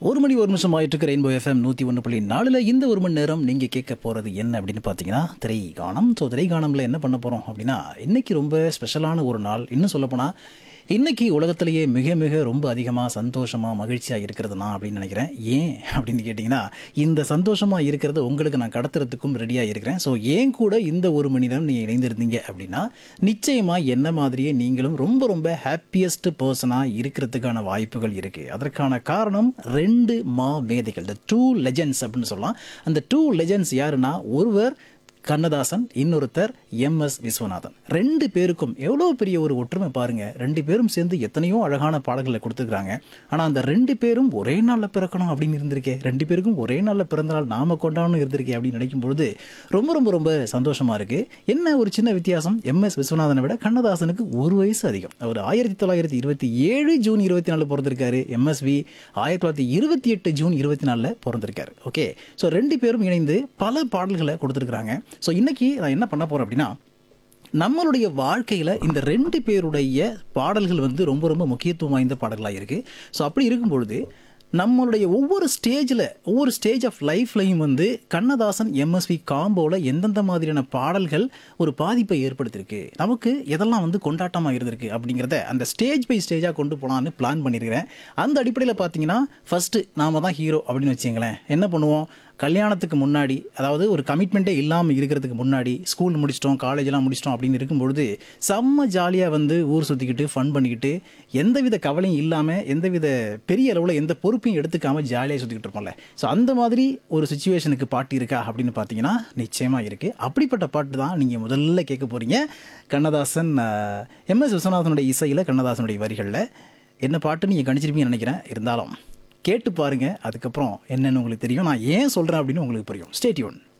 ஒரு மணி ஒரு நிமிஷம் ஆயிட்டு இருக்கு ரெயின்போ எஃப்எம் நூற்றி ஒன்று புள்ளி நாலில் இந்த ஒரு மணி நேரம் நீங்கள் கேட்க போகிறது என்ன அப்படின்னு பார்த்தீங்கன்னா திரை கானம் ஸோ திரை கானம்ல என்ன பண்ண போகிறோம் அப்படின்னா இன்னைக்கு ரொம்ப ஸ்பெஷலான ஒரு நாள் இன்னும் சொல்லப்போனால் இன்னைக்கு உலகத்திலேயே மிக மிக ரொம்ப அதிகமாக சந்தோஷமாக மகிழ்ச்சியாக இருக்கிறது நான் அப்படின்னு நினைக்கிறேன் ஏன் அப்படின்னு கேட்டிங்கன்னா இந்த சந்தோஷமாக இருக்கிறது உங்களுக்கு நான் கடத்துறதுக்கும் ரெடியாக இருக்கிறேன் ஸோ ஏன் கூட இந்த ஒரு மணி நேரம் நீங்கள் இணைந்திருந்தீங்க அப்படின்னா நிச்சயமாக என்ன மாதிரியே நீங்களும் ரொம்ப ரொம்ப ஹாப்பியஸ்ட் பர்சனாக இருக்கிறதுக்கான வாய்ப்புகள் இருக்குது அதற்கான காரணம் ரெண்டு மா மேதைகள் த டூ லெஜெண்ட்ஸ் அப்படின்னு சொல்லலாம் அந்த டூ லெஜெண்ட்ஸ் யாருன்னா ஒருவர் கண்ணதாசன் இன்னொருத்தர் எம் எஸ் விஸ்வநாதன் ரெண்டு பேருக்கும் எவ்வளோ பெரிய ஒரு ஒற்றுமை பாருங்க ரெண்டு பேரும் சேர்ந்து எத்தனையோ அழகான பாடல்களை கொடுத்துருக்காங்க ஆனால் அந்த ரெண்டு பேரும் ஒரே நாளில் பிறக்கணும் அப்படின்னு இருந்திருக்கே ரெண்டு பேருக்கும் ஒரே நாளில் பிறந்த நாள் நாம கொண்டாடணும் இருந்திருக்கே அப்படின்னு நினைக்கும் பொழுது ரொம்ப ரொம்ப ரொம்ப சந்தோஷமா இருக்கு என்ன ஒரு சின்ன வித்தியாசம் எம் எஸ் விஸ்வநாதனை விட கண்ணதாசனுக்கு ஒரு வயசு அதிகம் அவர் ஆயிரத்தி தொள்ளாயிரத்தி இருபத்தி ஏழு ஜூன் இருபத்தி நாலு பிறந்திருக்காரு எம்எஸ்வி ஆயிரத்தி தொள்ளாயிரத்தி இருபத்தி எட்டு ஜூன் இருபத்தி நாலில் பிறந்திருக்காரு ஓகே ஸோ ரெண்டு பேரும் இணைந்து பல பாடல்களை கொடுத்துருக்காங்க ஸோ இன்னைக்கு நான் என்ன பண்ண போறேன் அப்படின்னா நம்மளுடைய வாழ்க்கையில் இந்த ரெண்டு பேருடைய பாடல்கள் வந்து ரொம்ப ரொம்ப முக்கியத்துவம் வாய்ந்த பாடல்களாக இருக்குது ஸோ அப்படி இருக்கும் பொழுது நம்மளுடைய ஒவ்வொரு ஸ்டேஜில் ஒவ்வொரு ஸ்டேஜ் ஆஃப் லைஃப்லையும் வந்து கண்ணதாசன் எம்எஸ்வி காம்போவில் எந்தெந்த மாதிரியான பாடல்கள் ஒரு பாதிப்பை ஏற்படுத்தியிருக்கு நமக்கு எதெல்லாம் வந்து கொண்டாட்டமாக இருந்திருக்கு அப்படிங்கிறத அந்த ஸ்டேஜ் பை ஸ்டேஜாக கொண்டு போகலான்னு பிளான் பண்ணியிருக்கிறேன் அந்த அடிப்படையில் பார்த்தீங்கன்னா ஃபஸ்ட்டு நாம தான் ஹீரோ அப்படின்னு வச்சுங்களேன் என்ன பண்ணுவோம் கல்யாணத்துக்கு முன்னாடி அதாவது ஒரு கமிட்மெண்ட்டே இல்லாமல் இருக்கிறதுக்கு முன்னாடி ஸ்கூல் முடிச்சிட்டோம் காலேஜெல்லாம் முடிச்சிட்டோம் அப்படின்னு இருக்கும்பொழுது செம்ம ஜாலியாக வந்து ஊர் சுற்றிக்கிட்டு ஃபன் பண்ணிக்கிட்டு எந்தவித கவலையும் இல்லாமல் எந்தவித பெரிய அளவில் எந்த பொறுப்பையும் எடுத்துக்காமல் ஜாலியாக சுற்றிக்கிட்டு இருப்போம்ல ஸோ அந்த மாதிரி ஒரு சுச்சுவேஷனுக்கு பாட்டு இருக்கா அப்படின்னு பார்த்தீங்கன்னா நிச்சயமாக இருக்குது அப்படிப்பட்ட பாட்டு தான் நீங்கள் முதல்ல கேட்க போகிறீங்க கண்ணதாசன் எம்எஸ் விஸ்வநாதனுடைய இசையில் கண்ணதாசனுடைய வரிகளில் என்ன பாட்டு நீங்கள் கணிச்சிருப்பீங்கன்னு நினைக்கிறேன் இருந்தாலும் கேட்டு பாருங்க அதுக்கப்புறம் என்னன்னு உங்களுக்கு தெரியும் நான் ஏன் சொல்கிறேன் அப்படின்னு உங்களுக்கு புரியும் ஸ்டேட்யூன்